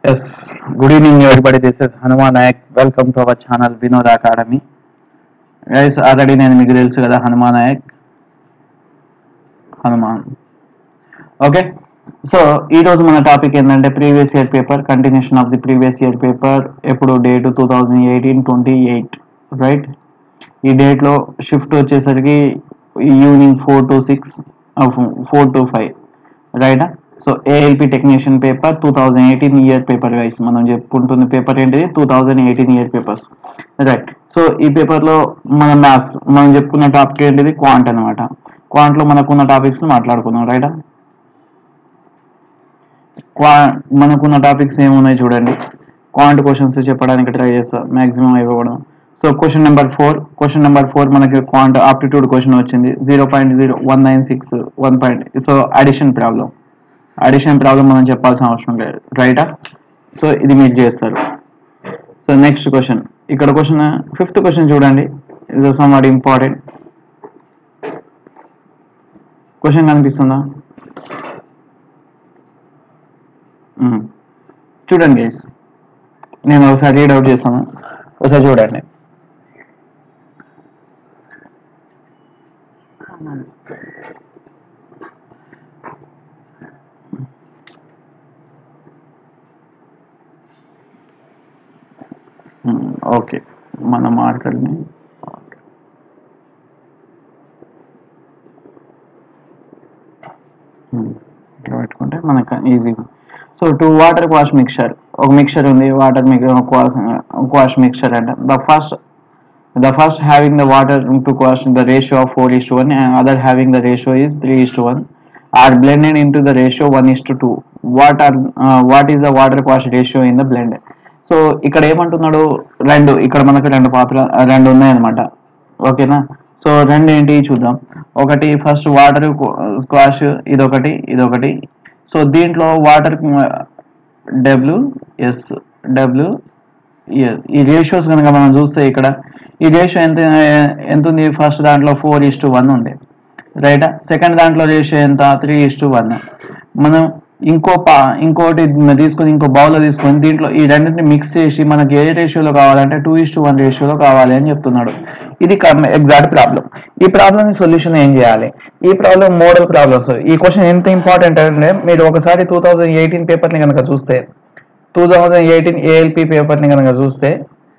Yes, good evening everybody. This is Hanuman Nayak. Welcome to our channel Vinod Academy. Guys already నేను మీకు తెలుసు కదా Hanuman Nayak Hanuman okay so ఈ రోజు మన టాపిక్ ఏంటంటే previous year paper continuation of the previous year paper ఎప్పుడు date two thousand eighteen twenty eight right ఈ డేట్లో షిఫ్ట్ వచ్చేసరికి evening four to six four to five right so ALP technician paper two thousand eighteen year paper wise మనం చెప్పుకుంటున్న paper ఏంటిది two thousand eighteen year papers right so ఈ పేపర్లో మన maths మనం చెప్పుకున్న టాపిక్ ఏంటిది క్వాంట్ అనమాట క్వాంట్లో మనకున్న టాపిక్స్ మాట్లాడుకుందాం రైటా క్వా మనకున్న టాపిక్స్ ఏమున్నాయి చూడండి క్వాంట్ క్వశ్చన్స్ చెప్పడానికి ట్రై చేస్తా మాక్సిమం అయిపోవడం so question number four question number four మనకి క్వాంట్ ఆప్టిట్యూడ్ క్వశ్చన్ వచ్చింది zero point zero one nine six one point so addition problem addition problem మనం చెప్పాల్సిన అవసరం లేదు రైటా సో ఇది మీరు చేస్తారు సో నెక్స్ట్ క్వశ్చన్ ఇక్కడ క్వశ్చన్ ఫిఫ్త్ క్వశ్చన్ చూడండి ఇది సమ్ వాట్ ఇంపార్టెంట్ క్వశ్చన్ కనిపిస్తుందా మ్మ్. చూడండి గైస్ నేను ఒకసారి రీడ్ అవుట్ చేస్తాను ఒకసారి చూడండి మ్మ్. ఓకే మన మార్కర్ని మ్మ్. ఇట్లా పెట్టుకుంటే మనకు ఈజీగా so two water squash mixture ఒక మిక్చర్ ఉంది వాటర్ క్వాష్ మిక్చర్ అంటే the first the first having the water to quash the ratio of 4 is to 1 and other having the ratio is 3 is to 1 are blended into the ratio 1 is to 2 what are uh, what is the water quash ratio in the blend so ఇక్కడ ఏమంటున్నాడు రెండు ఇక్కడ మనకు రెండు పాత్ర రెండు ఉన్నాయన్నమాట ఓకేనా సో రెండు ఏంటి చూద్దాం ఒకటి ఫస్ట్ వాటర్ స్క్వాష్ ఇదొకటి ఇదొకటి సో దీంట్లో వాటర్ డబ్ల్యూ ఎస్ డబ్ల్యూ ఈ రేషియోస్ కనుక మనం చూస్తే ఇక్కడ ఈ రేషియో ఎంత ఎంత ఉంది ఫస్ట్ దాంట్లో ఫోర్ ఇస్ టు వన్ ఉంది రైట్ సెకండ్ దాంట్లో రేషియో ఎంత త్రీ ఇస్ టు వన్ మనం ఇంకో పా ఇంకోటి తీసుకొని ఇంకో బౌల్లో తీసుకొని దీంట్లో ఈ రెండింటిని మిక్స్ చేసి మనకి ఏ రేషియోలో కావాలంటే టూ ఇస్ టు వన్ రేషియోలో కావాలి అని చెప్తున్నాడు ఇది ఎగ్జాక్ట్ ప్రాబ్లం ఈ ప్రాబ్లమ్ సొల్యూషన్ ఏం చేయాలి ఈ ప్రాబ్లం మోడల్ ప్రాబ్లమ్స్ ఈ క్వశ్చన్ ఎంత ఇంపార్టెంట్ అంటే మీరు ఒకసారి టూ థౌజండ్ ఎయిటీన్ పేపర్ని కనుక చూస్తే టూ థౌజండ్ ఎయిటీన్ ఏఎల్పి పేపర్ని కనుక చూస్తే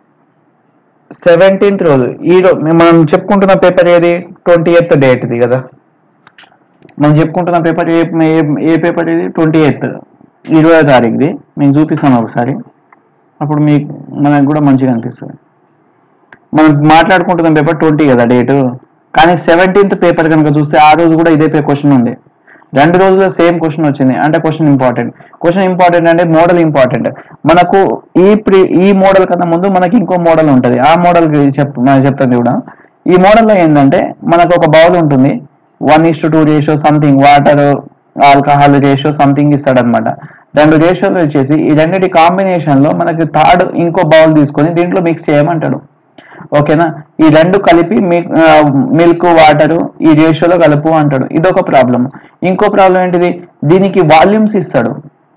సెవెంటీన్త్ రోజు ఈ రోజు మనం చెప్పుకుంటున్న పేపర్ ఏది ట్వంటీ ఎయిత్ డేట్ ఇది కదా మనం చెప్పుకుంటున్న పేపర్ ఏ ఏ- ఏ పేపర్ ఇది ట్వంటీ ఎయిత్ ఇరవై తారీఖుది మీకు చూపిస్తాను ఒకసారి అప్పుడు మీకు మనకు కూడా మంచిగా అనిపిస్తుంది మనం మాట్లాడుకుంటున్న పేపర్ ట్వంటీ కదా డేటు కానీ సెవెంటీన్త్ పేపర్ కనుక చూస్తే ఆ రోజు కూడా ఇదే క్వశ్చన్ ఉంది రెండు రోజుల్లో సేమ్ క్వశ్చన్ వచ్చింది అంటే క్వశ్చన్ ఇంపార్టెంట్ క్వశ్చన్ ఇంపార్టెంట్ అంటే మోడల్ ఇంపార్టెంట్ మనకు ఈ ప్రీ ఈ మోడల్ కన్నా ముందు మనకి ఇంకో మోడల్ ఉంటుంది ఆ మోడల్ చెప్ మనం చెప్తాను చూడ ఈ మోడల్లో ఏంటంటే మనకు ఒక బౌల్ ఉంటుంది one is to two ratio something water alcohol ratio something ఇస్తాడు అనమాట రెండు రేషియోలు వచ్చేసి ఈ రెండింటి కాంబినేషన్ లో మనకి థర్డ్ ఇంకో బౌల్ తీసుకొని దీంట్లో మిక్స్ చేయమంటాడు ఓకేనా ఈ రెండు కలిపి మిల్క్ వాటర్ ఈ రేషియోలో కలుపు అంటాడు ఇదొక ప్రాబ్లం ఇంకో ప్రాబ్లం ఏంటిది దీనికి వాల్యూమ్స్ ఇస్తాడు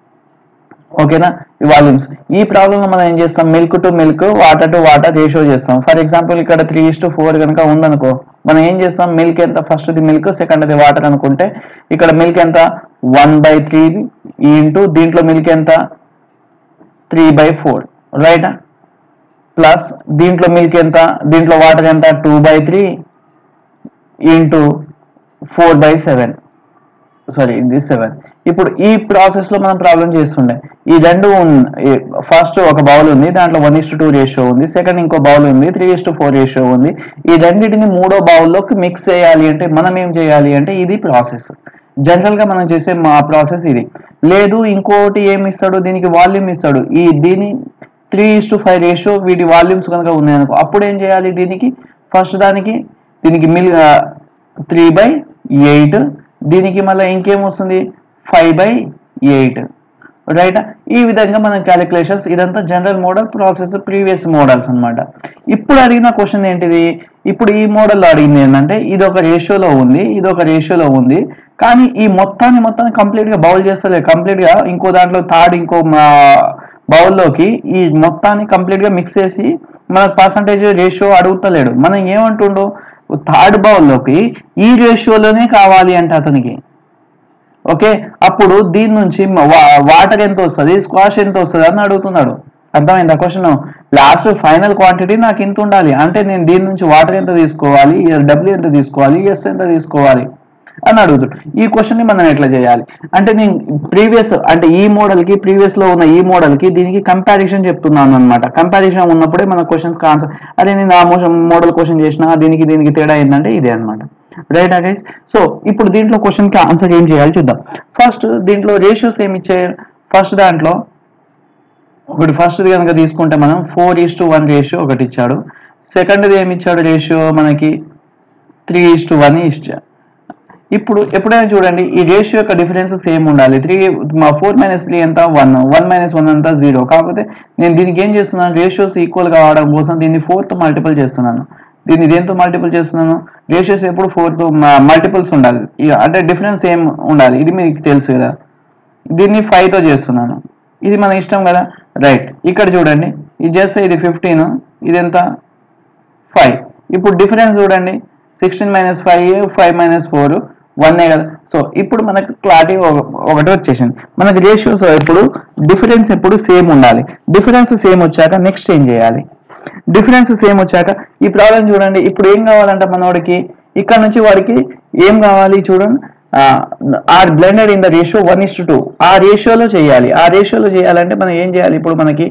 ఓకేనా ఈ వాల్యూమ్స్ ఈ ప్రాబ్లం మనం ఏం చేస్తాం milk to milk water to water ratio చేస్తాం ఫర్ ఎగ్జాంపుల్ ఇక్కడ త్రీ ఇస్ టు ఫోర్ కనుక ఉందనుకో మనం ఏం చేస్తాం మిల్క్ ఎంత first the milk second the water అనుకుంటే ఇక్కడ మిల్క్ ఎంత వన్ బై త్రీ ఇంటూ దీంట్లో మిల్క్ ఎంత three by four right plus దీంట్లో మిల్క్ ఎంత దీంట్లో వాటర్ ఎంత two by three into four by seven sorry ఇది సెవెన్ ఇప్పుడు ఈ ప్రాసెస్ లో మనం ప్రాబ్లం చేస్తుండే ఈ రెండు ఫస్ట్ ఒక బౌల్ ఉంది దాంట్లో వన్ ఇస్ టూ రేషియో ఉంది సెకండ్ ఇంకో బౌల్ ఉంది three is to four ratio ఉంది ఈ రెండింటిని మూడో బౌల్లోకి మిక్స్ చేయాలి అంటే మనం ఏం చేయాలి అంటే ఇది ప్రాసెస్ జనరల్ గా మనం చేసే మా ప్రాసెస్ ఇది లేదు ఇంకోటి ఏమి ఇస్తాడు దీనికి వాల్యూమ్ ఇస్తాడు ఈ దీని three is to five ratio వీటి వాల్యూమ్స్ కనుక ఉన్నాయనుకో అప్పుడు ఏం చేయాలి దీనికి ఫస్ట్ దానికి దీనికి మిల్ త్రీ బై ఎయిట్ దీనికి మళ్ళీ ఇంకేం వస్తుంది ఫైవ్ బై ఎయిట్ రైట్ ఈ విధంగా మన క్యాలిక్యులేషన్స్ ఇదంతా general model process previous models అన్నమాట ఇప్పుడు అడిగిన క్వశ్చన్ ఏంటిది ఇప్పుడు ఈ మోడల్ అడిగింది ఏంటంటే ఇది ఒక రేషియోలో ఉంది ఇది ఒక రేషియోలో ఉంది కానీ ఈ మొత్తాన్ని మొత్తాన్ని కంప్లీట్ గా బౌల్ చేస్తలేదు కంప్లీట్ గా ఇంకో దాంట్లో థర్డ్ ఇంకో బౌల్లోకి ఈ మొత్తాన్ని కంప్లీట్ గా మిక్స్ చేసి మనకు పర్సంటేజ్ రేషియో అడుగుతలేడు మనం ఏమంటుండో థర్డ్ బౌల్లోకి ఈ రేషియోలోనే కావాలి అంటే అతనికి ఓకే అప్పుడు దీని నుంచి వాటర్ ఎంత వస్తుంది స్క్వాష్ ఎంత వస్తుంది అని అడుగుతున్నాడు అర్థమైందా క్వశ్చన్ లాస్ట్ ఫైనల్ క్వాంటిటీ నాకు ఇంత ఉండాలి అంటే నేను దీని నుంచి వాటర్ ఎంత తీసుకోవాలి డబ్ల్యూ ఎంత తీసుకోవాలి ఎస్ ఎంత తీసుకోవాలి అని అడుగుతాడు ఈ క్వశ్చన్ ని మనం ఎట్లా చేయాలి అంటే నేను ప్రీవియస్ అంటే ఈ మోడల్ కి ప్రీవియస్ లో ఉన్న ఈ మోడల్ కి దీనికి కంపారిజన్ చెప్తున్నాను అనమాట కంపారిజన్ ఉన్నప్పుడే మన క్వశ్చన్స్ ఆన్సర్ అరే నేను ఆ మోడల్ క్వశ్చన్ చేసిన దీనికి దీనికి తేడా ఏంటంటే ఇదే అనమాట రైట్ గైస్ సో ఇప్పుడు దీంట్లో క్వశ్చన్ కి ఆన్సర్ ఏం చేయాలి చూద్దాం ఫస్ట్ దీంట్లో రేషియోస్ ఏమి ఇచ్చాయి ఫస్ట్ దాంట్లో ఒకటి ఫస్ట్ కనుక తీసుకుంటే మనం four is to one ratio ఒకటి ఇచ్చాడు సెకండ్ది ఏమి ఇచ్చాడు రేషియో మనకి త్రీ ఈస్ టు వన్ ఇచ్చాడు ఇప్పుడు ఎప్పుడైనా చూడండి ఈ రేషియో యొక్క డిఫరెన్స్ సేమ్ ఉండాలి త్రీ ఫోర్ మైనస్ త్రీ ఎంత వన్ వన్ మైనస్ వన్ అంతా జీరో కాకపోతే నేను దీనికి ఏం చేస్తున్నాను రేషియోస్ ఈక్వల్ కావడం కోసం దీన్ని ఫోర్త్ మల్టిపుల్ చేస్తున్నాను దీన్ని దేంతో మల్టిపుల్ చేస్తున్నాను రేషియోస్ ఎప్పుడు ఫోర్త్ మల్టిపుల్స్ ఉండాలి ఇక అంటే డిఫరెన్స్ ఏం ఉండాలి ఇది మీకు తెలుసు కదా దీన్ని ఫైవ్ తో చేస్తున్నాను ఇది మన ఇష్టం కదా రైట్ ఇక్కడ చూడండి ఇది చేస్తే ఇది ఫిఫ్టీన్ ఇది ఎంత ఫైవ్ ఇప్పుడు డిఫరెన్స్ చూడండి sixteen minus five five minus four వన్నే కదా సో ఇప్పుడు మనకు క్లారిటీ ఒకటి వచ్చేసింది మనకి రేషియోస్ ఎప్పుడు డిఫరెన్స్ ఎప్పుడు సేమ్ ఉండాలి డిఫరెన్స్ సేమ్ వచ్చాక నెక్స్ట్ ఏం చేయాలి డిఫరెన్స్ సేమ్ వచ్చాక ఈ ప్రాబ్లం చూడండి ఇప్పుడు ఏం కావాలంట మనోడికి ఇక్కడ నుంచి వాడికి ఏం కావాలి చూడండి are blended in the ratio one is to ఆ రేషియోలో చేయాలి ఆ రేషియోలో చేయాలంటే మనం ఏం చేయాలి ఇప్పుడు మనకి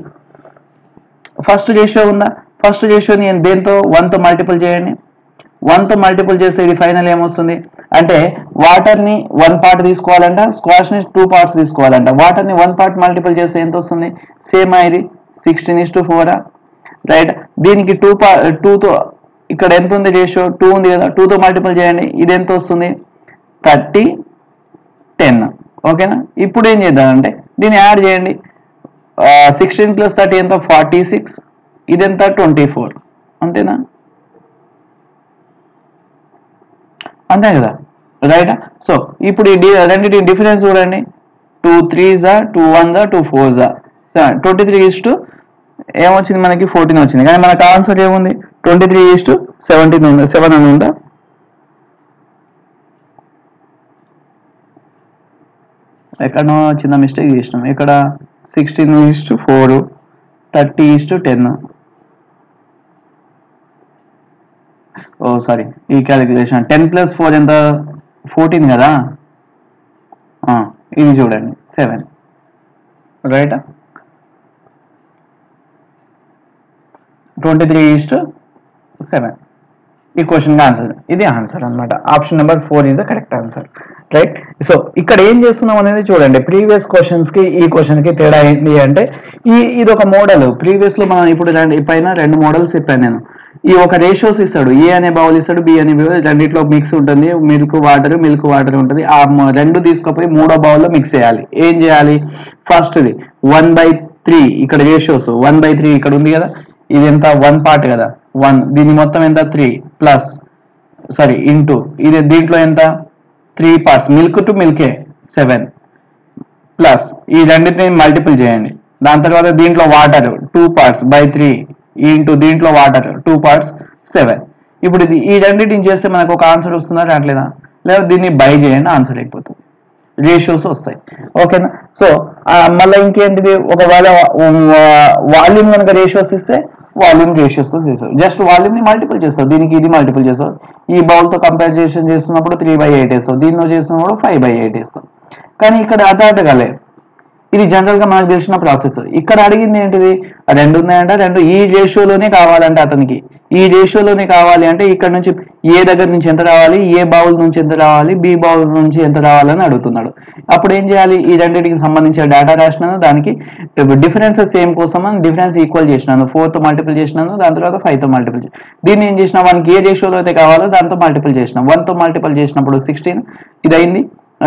ఫస్ట్ రేషియో ఉందా ఫస్ట్ రేషియోని దేంతో వన్తో మల్టిపుల్ చేయండి వన్తో మల్టిపుల్ చేస్తే ఇది ఫైనల్ ఏమొస్తుంది అంటే వాటర్ని వన్ పార్ట్ తీసుకోవాలంట స్క్వాష్ని టూ పార్ట్స్ తీసుకోవాలంట వాటర్ని వన్ పార్ట్ మల్టిపుల్ చేస్తే ఎంత వస్తుంది సేమ్ ఇది సిక్స్టీన్ ఇస్ టు ఫోరా రైట్ దీనికి టూ పా టూతో ఇక్కడ ఎంత ఉంది రేషియో టూ ఉంది కదా టూతో మల్టిపుల్ చేయండి ఇది ఎంత వస్తుంది థర్టీ టెన్ ఓకేనా ఇప్పుడు ఏం చేద్దామంటే దీన్ని యాడ్ చేయండి సిక్స్టీన్ ప్లస్ థర్టీ ఎంత ఫార్టీ సిక్స్ ఇదెంత ట్వంటీ ఫోర్ అంతేనా అంతే కదా రైట్ సో ఇప్పుడు ఈ డి- రెండింటి డిఫరెన్స్ చూడండి టూ త్రీ జా టూ వన్ జా టూ ఫోర్ జా ట్వంటీ త్రీ ఈస్ టు ఏమొచ్చింది మనకి ఫోర్టీన్ వచ్చింది కానీ మనకు ఆన్సర్ ఏముంది twenty three is to seventeen ఉందా సెవెన్ అని ఉందా ఎక్కడనో చిన్న మిస్టేక్ చేసినాం ఇక్కడ sixteen is to four thirty is to ten oh sorry ఈ క్యాలిక్యులేషన్ టెన్ ప్లస్ ఫోర్ ఎంత ఫోర్టీన్ కదా ఆ, ఇది చూడండి seven right twenty three is to seven ఈ క్వశ్చన్ ఆన్సర్ ఇది ఆన్సర్ అన్నమాట option number four is the correct answer right so ఇక్కడ ఏం చేస్తున్నాం అనేది చూడండి ప్రీవియస్ క్వశ్చన్స్ కి ఈ క్వశ్చన్ కి తేడా ఏంటి అంటే ఈ ఇది ఒక మోడల్ ప్రీవియస్ లో మనం ఇప్పుడు రెండు ఈ పైన రెండు మోడల్స్ చెప్పాను నేను ఈ ఒక రేషియోస్ ఇస్తాడు ఏ అనే బౌల్ ఇస్తాడు బి అనే బౌల్ రెండిట్లో మిక్స్ ఉంటుంది మిల్క్ వాటర్ మిల్క్ వాటర్ ఉంటుంది ఆ మ- రెండు తీసుకుపోయి మూడో బౌల్ లో మిక్స్ చేయాలి ఏం చేయాలి ఫస్ట్ది వన్ బై త్రీ ఇక్కడ రేషియోస్ వన్ బై త్రీ ఇక్కడ ఉంది కదా ఇది ఎంత వన్ పార్ట్ కదా వన్ దీని మొత్తం ఎంత త్రీ ప్లస్ సారీ ఇంటూ ఇది దీంట్లో ఎంత త్రీ పార్ట్స్ మిల్క్ టు మిల్కే సెవెన్ ప్లస్ ఈ రెండింటిని మల్టిపుల్ చేయండి దాని తర్వాత దీంట్లో water two parts by three into దీంట్లో వాటర్ టూ పార్ట్స్ సెవెన్ ఇప్పుడు ఇది ఈ రెండింటిని చేస్తే మనకు ఒక ఆన్సర్ వస్తుందా రావట్లేదా లేదా దీన్ని బై చేయండి ఆన్సర్ అయిపోతుంది రేషియోస్ వస్తాయి ఓకేనా సో మళ్ళీ ఇంకేంటిది ఒకవేళ వాల్యూమ్ కనుక రేషియోస్ ఇస్తే వాల్యూమ్ రేషియోస్ తో చేస్తావు జస్ట్ వాల్యూమ్ ని మల్టిపుల్ చేస్తావు దీనికి ఇది మల్టిపుల్ చేస్తావు ఈ బౌల్ తో కంపారిజేషన్ చేస్తున్నప్పుడు త్రీ బై ఎయిట్ వేస్తావు దీనిలో చేస్తున్నప్పుడు ఫైవ్ బై ఎయిట్ వేస్తావు కానీ ఇక్కడ అటాటగాలే ఇది జనరల్ గా మనకు తెలిసిన ప్రాసెస్ ఇక్కడ అడిగింది ఏంటిది రెండు ఉన్నాయంట రెండు ఈ రేషియోలోనే కావాలంటే అతనికి ఈ రేషియోలోనే కావాలి అంటే ఇక్కడ నుంచి ఏ దగ్గర నుంచి ఎంత రావాలి ఏ బౌల్ నుంచి ఎంత రావాలి బి బౌల్ నుంచి ఎంత రావాలని అడుగుతున్నాడు అప్పుడు ఏం చేయాలి ఈ రెండింటికి సంబంధించిన డేటా రాసినాను దానికి డిఫరెన్సెస్ సేమ్ కోసం అని డిఫరెన్స్ ఈక్వల్ చేసినాను ఫోర్ తో మల్టిపుల్ చేసినాను దాని తర్వాత ఫైవ్ తో మల్టిపుల్ దీన్ని ఏం చేసిన వన్కి ఏ రేషియోలో అయితే కావాలో దాంతో మల్టిపుల్ చేసిన వన్ తో మల్టిపుల్ చేసినప్పుడు సిక్స్టీన్ ఇది అయింది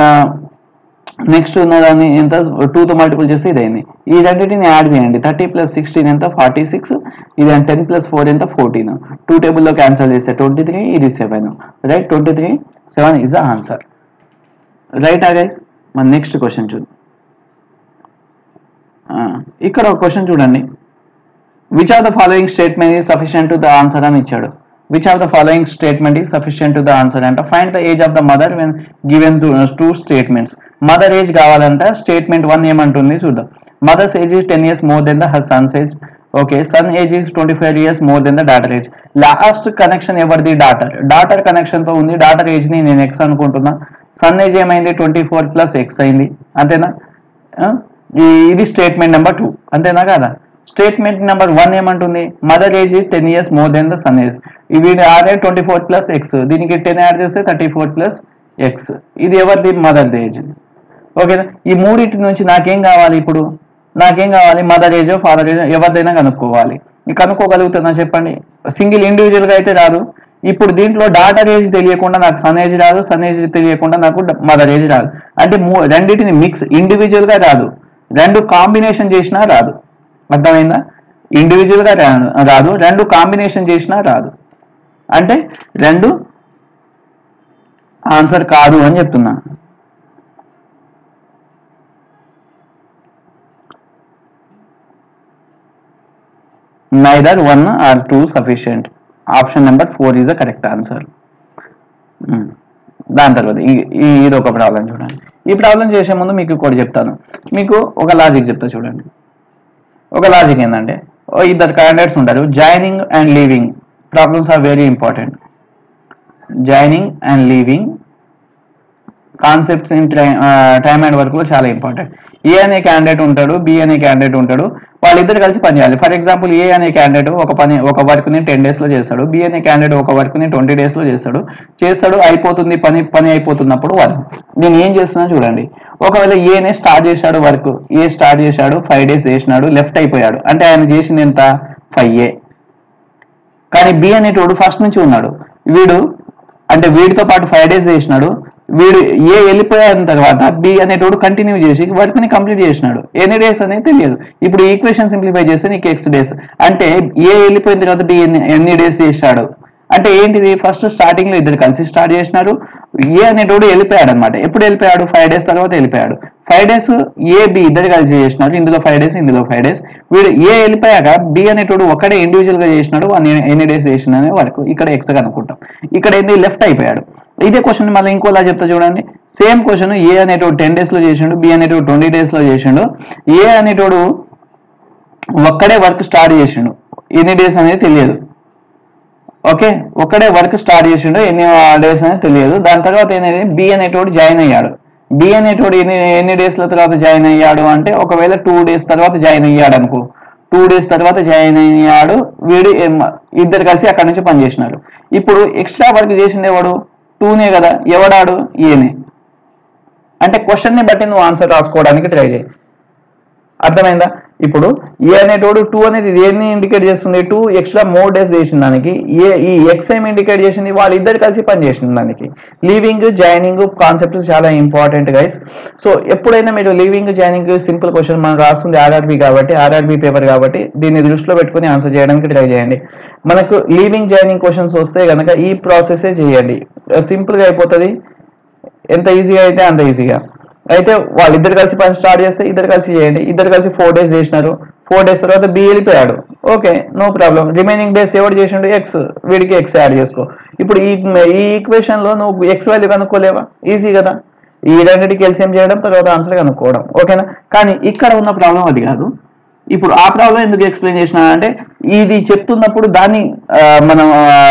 నెక్స్ట్ ఉన్నదాన్ని ఎంత టూ తో మల్టిపుల్ చేస్తే ఇది అయింది ఈ రెండింటిని యాడ్ చేయండి థర్టీ ప్లస్ సిక్స్టీన్ ఎంత ఫార్టీ సిక్స్ ఇది టెన్ ప్లస్ ఫోర్ ఎంత ఫోర్టీన్ టూ టేబుల్లో క్యాన్సల్ చేస్తే ట్వంటీ త్రీ ఇది seven right twenty three seven is the answer right ఆ గైస్ మన నెక్స్ట్ క్వశ్చన్ చూద్దాం ఇక్కడ ఒక క్వశ్చన్ చూడండి which are the following statement is sufficient to the answer అని ఇచ్చాడు which are the following statement is sufficient to the answer అంటే find the age of the mother when given two statements mother age కావాలంటే statement one ఏమంటుంది చూద్దాం mother's age is ten years more than the her son's age okay son age is twenty five years more than the daughter age last connection ఎవరిది daughter daughter connection తో ఉంది daughter age ని నేను x అనుకుంటున్నా son age ఏమైంది twenty four plus x అయింది అంతేనా ఆ? ఈ- ఇది స్టేట్మెంట్ నెంబర్ టూ అంతేనా కదా స్టేట్మెంట్ నెంబర్ వన్ ఏమంటుంది mother age ten years more than the son age ఇవి ఆడే ట్వంటీ ఫోర్ ప్లస్ ఎక్స్ దీనికి టెన్ యాడ్ చేస్తే థర్టీ ఫోర్ ప్లస్ ఎక్స్ ఇది ఎవరిది మదర్ ఏజ్ ఓకేనా ఈ మూడింటి నుంచి నాకేం కావాలి ఇప్పుడు నాకేం కావాలి మదర్ ఏజ్ ఫాదర్ ఏజ్ ఎవరిదైనా కనుక్కోవాలి ఈ కనుక్కోగలుగుతున్నా చెప్పండి సింగిల్ ఇండివిజువల్ గా అయితే రాదు ఇప్పుడు దీంట్లో డాటర్ ఏజ్ తెలియకుండా నాకు సన్ ఏజ్ రాదు సన్ ఏజ్ తెలియకుండా నాకు మదర్ ఏజ్ రాదు అంటే మూ- రెండింటిని మిక్స్ ఇండివిజువల్ గా రాదు రెండు కాంబినేషన్ చేసినా రాదు అర్థమైందా ఇండివిజువల్ గా రా- రాదు రెండు కాంబినేషన్ చేసినా రాదు అంటే రెండు ఆన్సర్ కాదు అని చెప్తున్నా neither one or two sufficient option number four is the correct answer దాని తర్వాత ఈ- ఈ- ఇది ఒక ప్రాబ్లం చూడండి ఈ ప్రాబ్లం చేసే ముందు మీకు కూడా చెప్తాను మీకు ఒక లాజిక్ చెప్తా చూడండి ఒక లాజిక్ ఏంటంటే ఓ ఇద్దరు క్యాండిడేట్స్ ఉంటారు joining and leaving problems are very important joining and leaving concepts in time and work లో చాలా ఇంపార్టెంట్ ఏ అనే క్యాండిడేట్ ఉంటాడు బి అనే క్యాండిడేట్ ఉంటాడు వాళ్ళిద్దరు కలిసి పని చేయాలి ఫర్ ఎగ్జాంపుల్ ఏ అనే క్యాండిడేట్ ఒక పని ఒక వర్క్ ని టెన్ డేస్ లో చేస్తాడు బి అనే క్యాండిడేట్ ఒక వర్క్ ని ట్వంటీ డేస్ లో చేస్తాడు చేస్తాడు అయిపోతుంది పని పని అయిపోతున్నప్పుడు వర్క్ నేను ఏం చేస్తున్నా చూడండి ఒకవేళ ఏనే స్టార్ట్ చేశాడు వర్క్ ఏ స్టార్ట్ చేశాడు ఫైవ్ డేస్ చేసినాడు లెఫ్ట్ అయిపోయాడు అంటే ఆయన చేసింది ఎంత ఫైవ్ ఏ కానీ బి అనేటోడు ఫస్ట్ నుంచి ఉన్నాడు వీడు అంటే వీడితో పాటు ఫైవ్ డేస్ చేసినాడు వీడు ఏ వెళ్ళిపోయిన తర్వాత బి అనేటోడు కంటిన్యూ చేసి వర్క్ ని కంప్లీట్ చేసినాడు ఎన్ని డేస్ అనేది తెలియదు ఇప్పుడు ఈక్వేషన్ సింప్లిఫై చేస్తే నీకు ఎక్స్ డేస్ అంటే ఏ వెళ్ళిపోయిన తర్వాత బి ఎన్ని ఎన్ని డేస్ చేశాడు అంటే ఏంటిది ఫస్ట్ స్టార్టింగ్ లో ఇద్దరు కలిసి స్టార్ట్ చేసినారు ఏ అనేటోడు వెళ్ళిపోయాడు అనమాట ఎప్పుడు వెళ్ళిపోయాడు ఫైవ్ డేస్ తర్వాత వెళ్ళిపోయాడు ఫైవ్ డేస్ ఏ బి ఇద్దరు కలిసి చేసినారు ఇందులో ఫైవ్ డేస్ ఇందులో ఫైవ్ డేస్ వీడు ఏ వెళ్ళిపోయాక బి అనేటోడు ఒకడే ఇండివిజువల్ గా చేసినాడు వన్ ఎన్ని డేస్ చేసిన అనే వరకు ఇక్కడ ఎక్స్ అనుకుంటాం ఇక్కడ ఏంది లెఫ్ట్ అయిపోయాడు ఇదే క్వశ్చన్ మళ్ళీ ఇంకోలా చెప్తా చూడండి సేమ్ క్వశ్చన్ ఏ అనేటోడు టెన్ డేస్ లో చేసిండు బి అనేటోడు ట్వంటీ డేస్ లో చేసిండు ఏ అనేటోడు ఒక్కడే వర్క్ స్టార్ట్ చేసిండు ఎన్ని డేస్ అనేది తెలియదు ఓకే ఒక్కడే వర్క్ స్టార్ట్ చేసిండు ఎన్ని డేస్ అనేది తెలియదు దాని తర్వాత ఏంటంటే బి అనేటోడు జాయిన్ అయ్యాడు బి అనేటోడు ఎన్ని ఎన్ని డేస్ల తర్వాత జాయిన్ అయ్యాడు అంటే ఒకవేళ టూ డేస్ తర్వాత జాయిన్ అయ్యాడు అనుకో టూ డేస్ తర్వాత జాయిన్ అయ్యాడు వీడు ఏం- ఇద్దరు కలిసి అక్కడి నుంచి పని చేసినారు ఇప్పుడు ఎక్స్ట్రా వర్క్ చేసింది ఎవడు టూనే కదా ఎవడాడు ఈయనే అంటే క్వశ్చన్ ని బట్టి నువ్వు ఆన్సర్ రాసుకోవడానికి ట్రై చేయి అర్థమైందా ఇప్పుడు ఏ అనేటోడు టూ అనేది దేన్ని ఇండికేట్ చేస్తుంది టూ ఎక్స్ట్రా మోర్ డేస్ చేసిన దానికి ఏ ఈ ఎక్స్ ఏం ఇండికేట్ చేసింది వాళ్ళిద్దరు కలిసి పని చేసిన దానికి లీవింగ్ జాయినింగ్ కాన్సెప్ట్స్ చాలా ఇంపార్టెంట్ గైస్ సో ఎప్పుడైనా మీరు లీవింగ్ జాయినింగ్ సింపుల్ క్వశ్చన్ మనం రాస్తుంది ఆర్ఆర్బి కాబట్టి ఆర్ఆర్బి పేపర్ కాబట్టి దీన్ని దృష్టిలో పెట్టుకుని ఆన్సర్ చేయడానికి ట్రై చేయండి మనకు లీవింగ్ జాయినింగ్ క్వశ్చన్స్ వస్తే కనుక ఈ ప్రాసెసే చేయండి సింపుల్ గా అయిపోతుంది ఎంత ఈజీగా అయితే అంత ఈజీగా అయితే వాళ్ళిద్దరు కలిసి పని స్టార్ట్ చేస్తే ఇద్దరు కలిసి చేయండి ఇద్దరు కలిసి ఫోర్ డేస్ చేసినారు ఫోర్ డేస్ తర్వాత బి వెళ్ళిపోయాడు okay no problem remaining days ఎవరు చేసిండు ఎక్స్ వీడికి ఎక్స్ యాడ్ చేసుకో ఇప్పుడు ఈ ఈ ఈక్వేషన్ లో నువ్వు ఎక్స్ వాల్యూ కనుక్కోలేవా ఈజీ కదా ఈ రెండింటికి ఎల్సిఎం చేయడం తర్వాత ఆన్సర్ కనుక్కోవడం ఓకేనా కానీ ఇక్కడ ఉన్న ప్రాబ్లం అది కాదు ఇప్పుడు ఆ ప్రాబ్లం ఎందుకు ఎక్స్ప్లెయిన్ చేసిన అంటే ఇది చెప్తున్నప్పుడు దాన్ని ఆ, మనం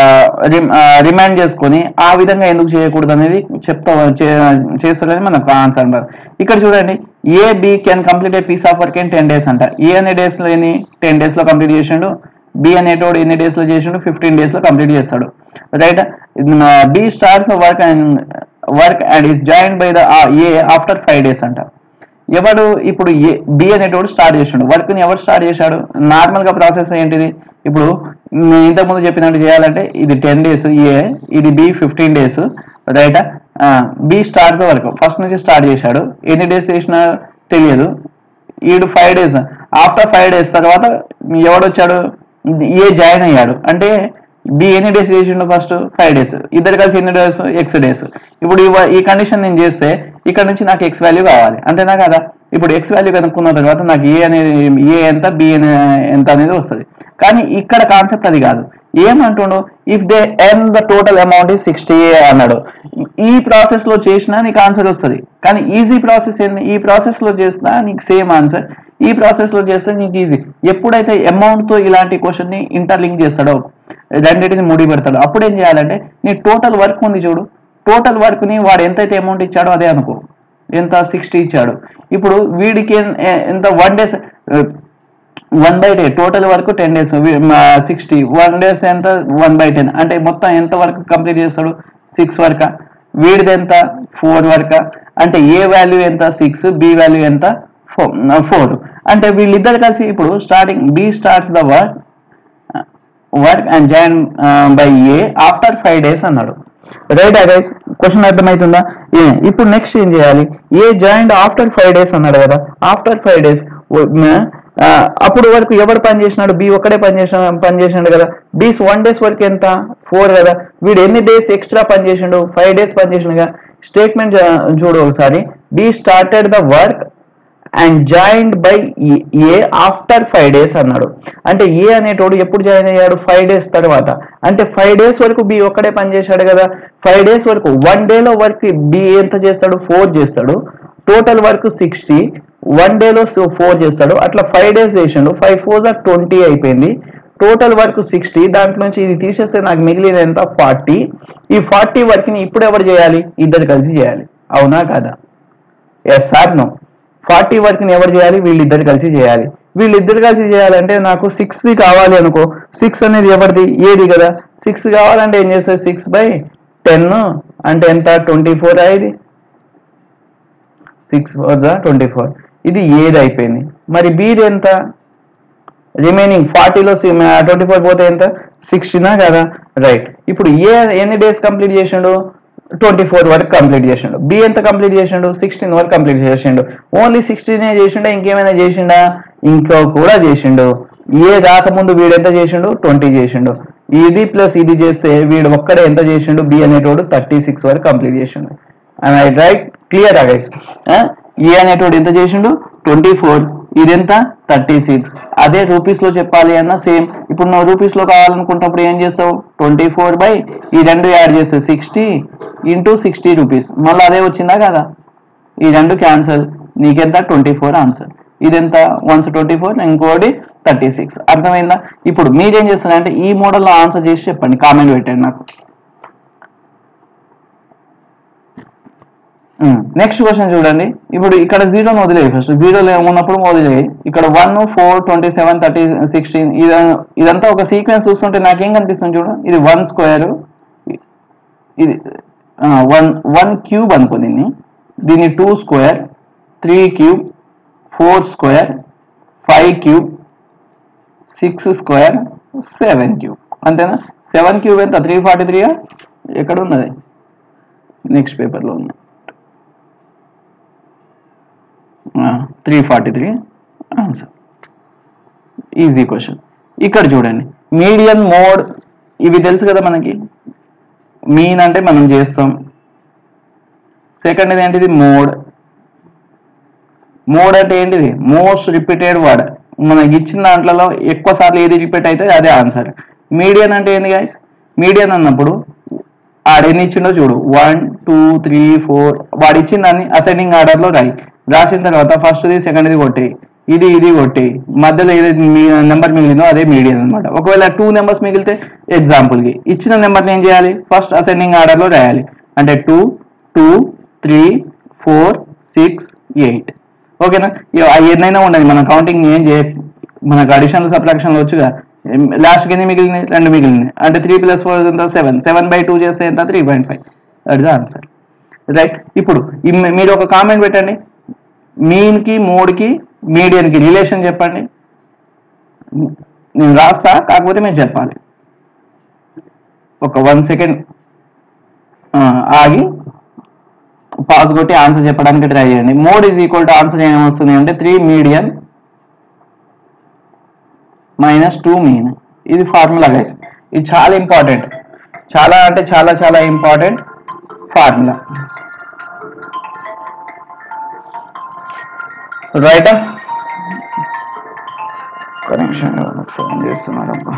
రిమైండ్ చేసుకొని ఆ విధంగా ఎందుకు చేయకూడదు అనేది చెప్తా చే- చేస్తారని మనకు ఆన్సర్ అన్నారు ఇక్కడ చూడండి A B can complete a piece of work in ten days అంట ఏ అనే డేస్ లో ఎన్ని టెన్ డేస్ లో కంప్లీట్ చేసిండు బి అనేటోడు ఎన్ని డేస్ లో చేసిండు ఫిఫ్టీన్ డేస్ లో కంప్లీట్ చేస్తాడు right B starts work and work and is join by the A after five days అంట ఎవడు ఇప్పుడు ఏ బి అనేటోడు స్టార్ట్ చేసాడు వర్క్ ని ఎవరు స్టార్ట్ చేశాడు నార్మల్ గా ప్రాసెస్ ఏంటిది ఇప్పుడు నేను ఇంతకుముందు చెప్పినట్టు చేయాలంటే ఇది టెన్ డేస్ ఏ ఇది B fifteen days right B start work first నుంచి స్టార్ట్ చేశాడు ఎన్ని డేస్ చేసినా తెలియదు ఈడు five days after five days తర్వాత ఎవడు వచ్చాడు ఏ జాయిన్ అయ్యాడు అంటే బి ఎన్ని డేస్ చేసిండు ఫస్ట్ ఫైవ్ డేస్ ఇద్దరు కలిసి ఎన్ని డేస్ ఎక్స్ డేస్ ఇప్పుడు ఈ వ- ఈ కండిషన్ నేను చేస్తే ఇక్కడ నుంచి నాకు ఎక్స్ వాల్యూ కావాలి అంతేనా కదా ఇప్పుడు ఎక్స్ వాల్యూ కనుక్కున్న తర్వాత నాకు ఏ అనేది ఏ ఎంత బి ఎంత అనేది వస్తుంది కానీ ఇక్కడ కాన్సెప్ట్ అది కాదు ఏమంటుండు if they and the total amount ఈ సిక్స్టీ అన్నాడు ఈ ప్రాసెస్ లో చేసినా నీకు ఆన్సర్ వస్తుంది కానీ ఈజీ ప్రాసెస్ ఏంది ఈ ప్రాసెస్ లో చేసినా నీకు సేమ్ ఆన్సర్ ఈ ప్రాసెస్ లో చేస్తే నీకు ఈజీ ఎప్పుడైతే అమౌంట్ తో ఇలాంటి క్వశ్చన్ ని ఇంటర్లింక్ చేస్తాడో రెండింటిని ముడి పెడతాడు అప్పుడు ఏం చేయాలంటే నీ టోటల్ వర్క్ ఉంది చూడు టోటల్ వర్క్ ని వాడు ఎంతైతే అమౌంట్ ఇచ్చాడో అదే అనుకో ఎంత సిక్స్టీ ఇచ్చాడు ఇప్పుడు వీడికి ఎన్- ఎ- ఎంత one days one by day total వరకు ten days sixty one days ఎంత వన్ బై టెన్ అంటే మొత్తం ఎంత వరకు కంప్లీట్ చేస్తాడు సిక్స్ వరక వీడిది ఎంత ఫోర్ వరక అంటే ఏ వాల్యూ ఎంత సిక్స్ బి వాల్యూ ఎంత ఫోర్ అంటే వీళ్ళిద్దరు కలిసి ఇప్పుడు starting B starts the work work and join by A after five days అన్నాడు రైట్ గైస్ క్వశ్చన్ అర్థమవుతుందా ఏ ఇప్పుడు నెక్స్ట్ ఏం చేయాలి A join after five days అన్నాడు కదా ఆఫ్టర్ ఫైవ్ డేస్ అప్పుడు వరకు ఎవరు పని చేసినాడు బి ఒక్కడే పని చేసిన పని చేసినాడు కదా బీస్ వన్ డేస్ వరకు ఎంత ఫోర్ కదా వీడు ఎన్ని డేస్ ఎక్స్ట్రా పని చేసిండు ఫైవ్ డేస్ పని చేసిండుగా స్టేట్మెంట్ చూడు ఒకసారి B started the work and joined by A after five days అన్నాడు అంటే ఏ అనేటోడు ఎప్పుడు జాయిన్ అయ్యాడు ఫైవ్ డేస్ తర్వాత అంటే ఫైవ్ డేస్ వరకు బి ఒక్కడే పని చేశాడు కదా ఫైవ్ డేస్ వరకు వన్ డేలో వర్క్ బి ఎంత చేస్తాడు ఫోర్ చేస్తాడు టోటల్ వర్క్ సిక్స్టీ వన్ డేలో ఫోర్ చేస్తాడు అట్లా ఫైవ్ డేస్ చేసిండు ఫైవ్ ఫోర్ ఆర్ ట్వంటీ అయిపోయింది టోటల్ వర్క్ సిక్స్టీ దాంట్లో నుంచి ఇది తీసేస్తే నాకు మిగిలిన ఎంత ఫార్టీ ఈ ఫార్టీ వర్క్ ని ఇప్పుడు ఎవరు చేయాలి ఇద్దరు కలిసి చేయాలి అవునా కదా yes sir no forty work ని ఎవరు చేయాలి వీళ్ళిద్దరు కలిసి చేయాలి వీళ్ళిద్దరు కలిసి చేయాలంటే నాకు సిక్స్ కావాలి అనుకో సిక్స్ అనేది ఎవరిది ఏది కదా సిక్స్ కావాలంటే ఏం చేస్తుంది సిక్స్ బై టెన్ అంటే ఎంత ట్వంటీ ఫోర్ ఇది సిక్స్ ఫోర్ దా ట్వంటీ ఫోర్ ఇది ఏది అయిపోయింది మరి బీది ఎంత రిమైనింగ్ ఫార్టీలో ట్వంటీ ఫోర్ పోతే ఎంత సిక్స్టీనా కదా రైట్ ఇప్పుడు ఏ ఎన్ని డేస్ కంప్లీట్ చేసిండు ట్వంటీ ఫోర్ వరకు కంప్లీట్ చేసిండు బి ఎంత కంప్లీట్ చేసిండు సిక్స్టీన్ వరకు కంప్లీట్ చేసిండు ఓన్లీ సిక్స్టీనే చేసిండా ఇంకేమైనా చేసిండా ఇంకో కూడా చేసిండు ఏ రాకముందు వీడు ఎంత చేసిండు ట్వంటీ చేసిండు ఇది ప్లస్ ఇది చేస్తే వీడు ఒక్కడే ఎంత చేసిండు బి అనేటోడు థర్టీ సిక్స్ వరకు కంప్లీట్ చేసిండు రైట్ క్లియర్ గైస్ ఏ అనేటోడు ఎంత చేసిండు ట్వంటీ ఫోర్ ఇది ఎంత థర్టీ సిక్స్ అదే రూపీస్ లో చెప్పాలి అన్న సేమ్ ఇప్పుడు నువ్వు రూపీస్ లో కావాలనుకుంటున్నప్పుడు ఏం చేస్తావు ట్వంటీ ఫోర్ బై ఈ రెండు యాడ్ చేస్తే సిక్స్టీ ఇంటూ సిక్స్టీ రూపీస్ మళ్ళీ అదే వచ్చిందా కదా ఈ రెండు క్యాన్సల్ నీకెంత ట్వంటీ ఫోర్ ఆన్సర్ ఇదెంత వన్స్ ట్వంటీ ఫోర్ ఇంకోటి థర్టీ సిక్స్ అర్థమైందా ఇప్పుడు మీరేం చేస్తారంటే ఈ మోడల్లో ఆన్సర్ చేసి చెప్పండి కామెంట్ పెట్టండి నాకు నెక్స్ట్ క్వశ్చన్ చూడండి ఇప్పుడు ఇక్కడ జీరోని వదిలేయి ఫస్ట్ జీరో ఉన్నప్పుడు వదిలేయి ఇక్కడ one four twenty seven thirty sixteen ఇదంతా ఒక సీక్వెన్స్ చూస్తుంటే నాకేం కనిపిస్తుంది చూడు ఇది వన్ స్క్వేర్ ఇది వన్ వన్ క్యూబ్ అనుకో దీన్ని దీన్ని two square three cube four square five cube six square seven cube అంతేనా సెవెన్ క్యూబ్ ఎంత త్రీ ఫార్టీ త్రీగా ఎక్కడ ఉన్నది నెక్స్ట్ పేపర్లో ఉంది three forty three answer easy question ఇక్కడ చూడండి మీడియన్ మోడ్ ఇవి తెలుసు కదా మనకి మీన్ అంటే మనం చేస్తాం సెకండ్ ఏంటిది మోడ్ మోడ్ అంటే ఏంటిది మోస్ట్ రిపీటెడ్ వర్డ్ మనకి ఇచ్చిన దాంట్లో ఎక్కువ సార్లు ఏది రిపీట్ అయితే అదే ఆన్సర్ మీడియన్ అంటే ఏంది గాయస్ మీడియన్ అన్నప్పుడు ఆడ ఎన్ని ఇచ్చిండో చూడు వన్ టూ త్రీ ఫోర్ వాడు ఇచ్చిన దాన్ని అసెండింగ్ ఆర్డర్ లో రాయి రాసిన తర్వాత ఫస్ట్ది సెకండ్ది కొట్టి ఇది ఇది కొట్టి మధ్యలో ఏది నెంబర్ మిగిలిందో అదే మీడియన్ అన్నమాట ఒకవేళ టూ నెంబర్స్ మిగిలితే ఎగ్జాంపుల్ కి ఇచ్చిన నెంబర్ని ఏం చేయాలి ఫస్ట్ అసెండింగ్ ఆర్డర్ లో రాయాలి అంటే two two three four six eight ఓకేనా ఇక ఆ ఎన్నైనా ఉండదు మన కౌంటింగ్ ఏం చేయ మనకు అడిషన్ సబ్ట్రాక్షన్ వచ్చుగా లాస్ట్కి ఎన్ని మిగిలినాయి రెండు మిగిలినాయి అంటే త్రీ ప్లస్ ఫోర్ ఎంత సెవెన్ సెవెన్ బై టూ చేస్తే ఎంత three point five that is answer right ఇప్పుడు ఈ మీ- మీరు ఒక కామెంట్ పెట్టండి మీన్ కి మోడ్ కి మీడియన్ కి రిలేషన్ చెప్పండి నేను రాస్తా కాకపోతే మీరు చెప్పాలి ఒక వన్ సెకండ్ ఆగి పాస్ కొట్టి ఆన్సర్ చెప్పడానికి ట్రై చేయండి mode is equal to answer ఏమొస్తుంది అంటే three median minus two mean ఇది ఫార్ములా గైస్ ఇది చాలా ఇంపార్టెంట్ చాలా అంటే చాలా చాలా important formula right connection phone చేస్తున్నారు అబ్బా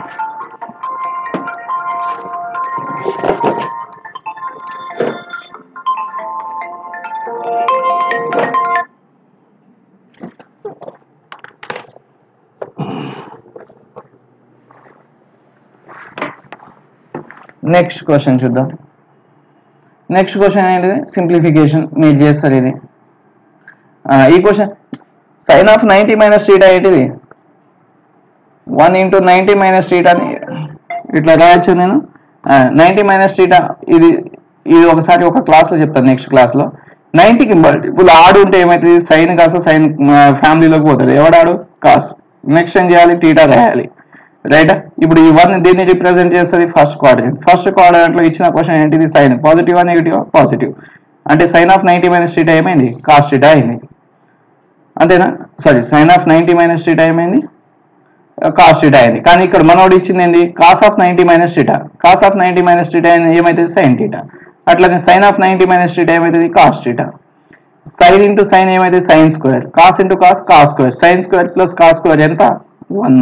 నెక్స్ట్ క్వశ్చన్ చూద్దాం నెక్స్ట్ క్వశ్చన్ ఏంటిది సింప్లిఫికేషన్ మీరు చేస్తారు ఇది ఆ, ఈ question sine of ninety minus theta ఏంటిది one into ninety minus theta అని ఇట్లా రాయొచ్చు నేను నైంటీ మైనస్ టీటా ఇది ఇది ఒకసారి ఒక క్లాస్లో చెప్తాను నెక్స్ట్ క్లాస్లో నైంటీకి ఇప్పుడు ఆడు ఉంటే ఏమవుతుంది సైన్ కాస్త సైన్ ఫ్యామిలీలోకి పోతుంది ఎవడాడు కాస్ నెక్స్ట్ ఏం చేయాలి టీటా రాయాలి రైట్ ఇప్పుడు ఈ వన్ దీన్ని రిప్రజెంట్ చేస్తుంది ఫస్ట్ క్వాడ్రెంట్ ఫస్ట్ క్వాడ్రెంట్ లో ఇచ్చిన క్వశ్చన్ ఏంటిది సైన్ పాజిటివ్ నెగిటివ్ పాజిటివ్ అంటే sine of ninety minus theta ఏమైంది కాస్ టీటా అయింది అంతేనా sorry sine of ninety minus theta ఏమైంది కాస్ టీటా అయింది కానీ ఇక్కడ మనోడు ఇచ్చింది ఏంటి cos of ninety minus theta cos of ninety minus theta ఏమైతుంది సైన్ టీటా అట్లానే sine of ninety minus theta ఏమైతుంది cos theta sine into sine ఏమైతే sine square cos into cos cos square sine square plus cos square ఎంత one